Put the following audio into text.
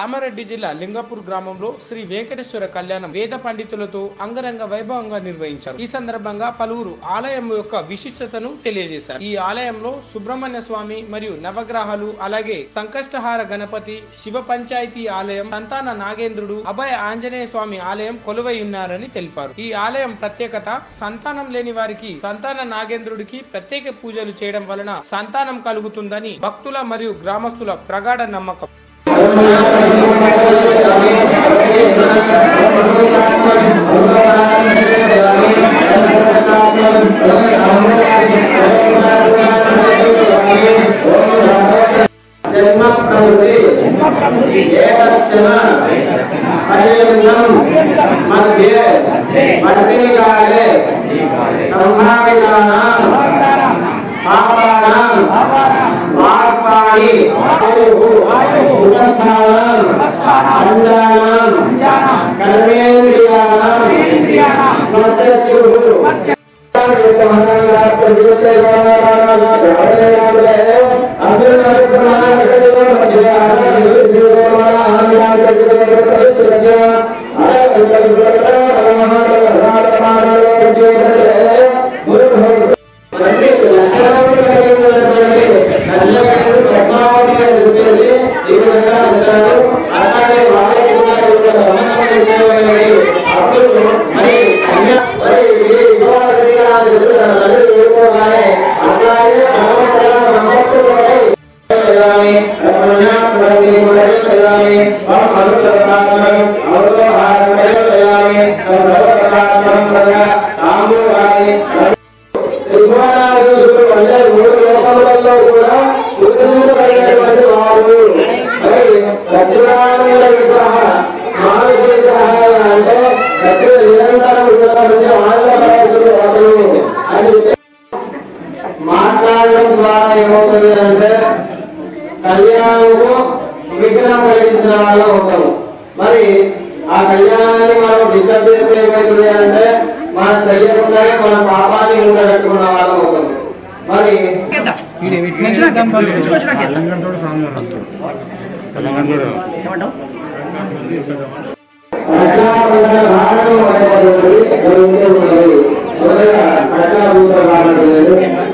కామారెడ్డి జిల్లా లింగపూర్ గ్రామంలో శ్రీ వెంకటేశ్వర కళ్యాణం వేద పండితులతో అంగరంగ వైభవంగా నిర్వహించారు ఈ సందర్భంగా పలువురు ఆలయం యొక్క విశిష్టతను తెలియజేశారు ఈ ఆలయంలో సుబ్రహ్మణ్య స్వామి మరియు నవగ్రహాలు అలాగే సంకష్టహార గణపతి శివ పంచాయతీ ఆలయం సంతాన నాగేంద్రుడు అభయ ఆంజనేయ స్వామి ఆలయం కొలువై ఉన్నారని తెలిపారు ఈ ఆలయం ప్రత్యేకత సంతానం లేని వారికి సంతాన నాగేంద్రుడికి ప్రత్యేక పూజలు చేయడం వలన సంతానం కలుగుతుందని భక్తుల మరియు గ్రామస్తుల ప్రగాఢ నమ్మకం జన్మ ప్రవృత్తి ఏకక్షణ పర్యంతం మధ్యే మధ్యకాలే సంభావితానాం పాపానాం మార్పాణి ఉపస్థానం పంచానాం కర్మేంద్రియాణం మచ్చక్షుః మాట్లాడడం ద్వారా ఏమవుతుంది అంటే కళ్యాణము విఘ్నం కలిగించిన వాళ్ళు అవుతాము మరి ఆ కళ్యాణాన్ని మనం డిస్టర్బ్ చేస్తే ఏమవుతుంది అంటే మనం తెలియకుండానే మన పాపాన్ని ఉండగట్టుకున్న వాళ్ళం అవుతాము మరి రక్షాబంధన భారతం అనేటువంటి గ్రంథం ఉన్నది. మొదట రక్షాబంధన భారతం